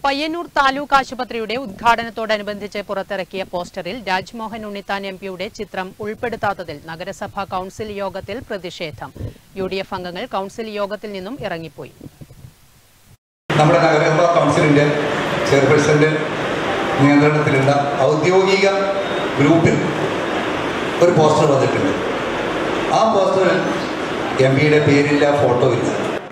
പയ്യന്നൂർ താലൂക്ക് ആശുപത്രിയുടെ ഉദ്ഘാടനത്തോടനുബന്ധിച്ച് പുറത്തിറക്കിയ പോസ്റ്ററിൽ രാജ്മോഹൻ ഉണ്ണിത്താൻ എം പിയുടെ ചിത്രം ഉൾപ്പെടുത്താത്തതിൽ നഗരസഭാ കൌൺസിൽ യോഗത്തിൽ പ്രതിഷേധം യു ഡി എഫ് അംഗങ്ങൾ കൌൺസിൽ യോഗത്തിൽ നിന്നും ഇറങ്ങിപ്പോയി നമ്മുടെ നഗരസഭാ കൗൺസിലിൻ്റെ ചെയർപേഴ്സൻ്റെ നിയന്ത്രണത്തിലുള്ള ഔദ്യോഗിക ഗ്രൂപ്പിൽ ഒരു പോസ്റ്റർ വന്നിട്ടുണ്ട് ആ പോസ്റ്ററിൽ എം പിയുടെ പേരില്ല ഫോട്ടോ ഇല്ല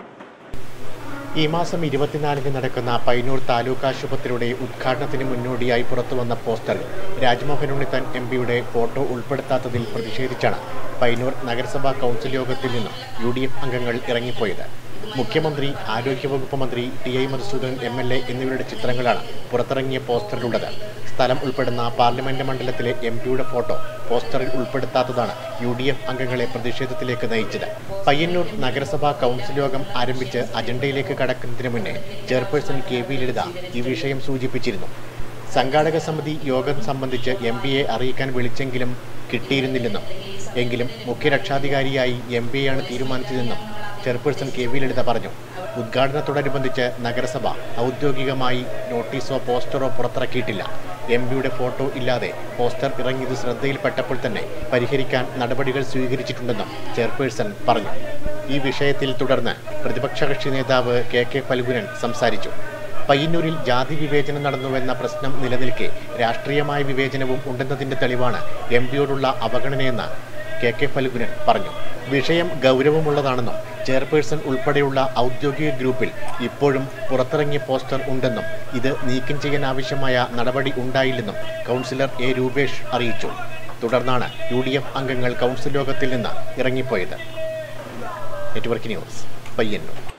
ഈ മാസം ഇരുപത്തിനാലിന് നടക്കുന്ന പയ്യന്നൂർ താലൂക്ക് ആശുപത്രിയുടെ ഉദ്ഘാടനത്തിന് മുന്നോടിയായി പുറത്തുവന്ന പോസ്റ്ററിൽ രാജ്മോഹൻ ഉണ്ണിത്താൻ എം പിയുടെ ഫോട്ടോ ഉൾപ്പെടുത്താത്തതിൽ പ്രതിഷേധിച്ചാണ് പയ്യന്നൂർ നഗരസഭാ കൗൺസിൽ യോഗത്തിൽ നിന്നും യു ഡി എഫ് അംഗങ്ങൾ ഇറങ്ങിപ്പോയത് മുഖ്യമന്ത്രി ആരോഗ്യവകുപ്പ് മന്ത്രി T I Madhusoodanan M L A എന്നിവരുടെ ചിത്രങ്ങളാണ് പുറത്തിറങ്ങിയ പോസ്റ്ററിലുള്ളത് സ്ഥലം ഉൾപ്പെടുന്ന പാർലമെന്റ് മണ്ഡലത്തിലെ എം പിയുടെ ഫോട്ടോ പോസ്റ്ററിൽ ഉൾപ്പെടുത്താത്തതാണ് യു ഡി എഫ് അംഗങ്ങളെ പ്രതിഷേധത്തിലേക്ക് നയിച്ചത് പയ്യന്നൂർ നഗരസഭാ കൗൺസിൽ യോഗം ആരംഭിച്ച് അജണ്ടയിലേക്ക് കടക്കുന്നതിന് മുന്നേ ചെയർപേഴ്സൺ കെ വി ലളിത ഈ വിഷയം സൂചിപ്പിച്ചിരുന്നു സംഘാടക സമിതി യോഗം സംബന്ധിച്ച് എം പിയെ അറിയിക്കാൻ വിളിച്ചെങ്കിലും കിട്ടിയിരുന്നില്ലെന്നും എങ്കിലും മുഖ്യ രക്ഷാധികാരിയായി എം പിയെയാണ് തീരുമാനിച്ചതെന്നും ചെയർപേഴ്സൺ കെ വി ലളിത പറഞ്ഞു ഉദ്ഘാടനത്തോടനുബന്ധിച്ച് നഗരസഭ ഔദ്യോഗികമായി നോട്ടീസോ പോസ്റ്ററോ പുറത്തിറക്കിയിട്ടില്ല എം പിയുടെ ഫോട്ടോ ഇല്ലാതെ പോസ്റ്റർ ഇറങ്ങിയത് ശ്രദ്ധയിൽപ്പെട്ടപ്പോൾ തന്നെ പരിഹരിക്കാൻ നടപടികൾ സ്വീകരിച്ചിട്ടുണ്ടെന്നും ചെയർപേഴ്സൺ പറഞ്ഞു ഈ വിഷയത്തിൽ തുടർന്ന് പ്രതിപക്ഷ കക്ഷി നേതാവ് കെ കെ ഫൽഗുനൻ സംസാരിച്ചു പയ്യന്നൂരിൽ ജാതി വിവേചനം നടന്നുവെന്ന പ്രശ്നം നിലനിൽക്കെ രാഷ്ട്രീയമായ വിവേചനവും ഉണ്ടെന്നതിന്റെ തെളിവാണ് എം പിയോടുള്ള അവഗണനയെന്ന് കെ കെ ഫൽഗുനൻ പറഞ്ഞു വിഷയം ഗൗരവമുള്ളതാണെന്നും ചെയർപേഴ്സൺ ഉൾപ്പെടെയുള്ള ഔദ്യോഗിക ഗ്രൂപ്പിൽ ഇപ്പോഴും പുറത്തിറങ്ങിയ പോസ്റ്റർ ഉണ്ടെന്നും ഇത് നീക്കം ചെയ്യാൻ ആവശ്യമായ നടപടി ഉണ്ടായില്ലെന്നും കൗൺസിലർ എ രൂപേഷ് അറിയിച്ചു തുടർന്നാണ് യു ഡി എഫ് അംഗങ്ങൾ കൗൺസിൽ യോഗത്തിൽ നിന്ന് ഇറങ്ങിപ്പോയത് നെറ്റ്വർക്ക് ന്യൂസ് പയ്യന്നൂർ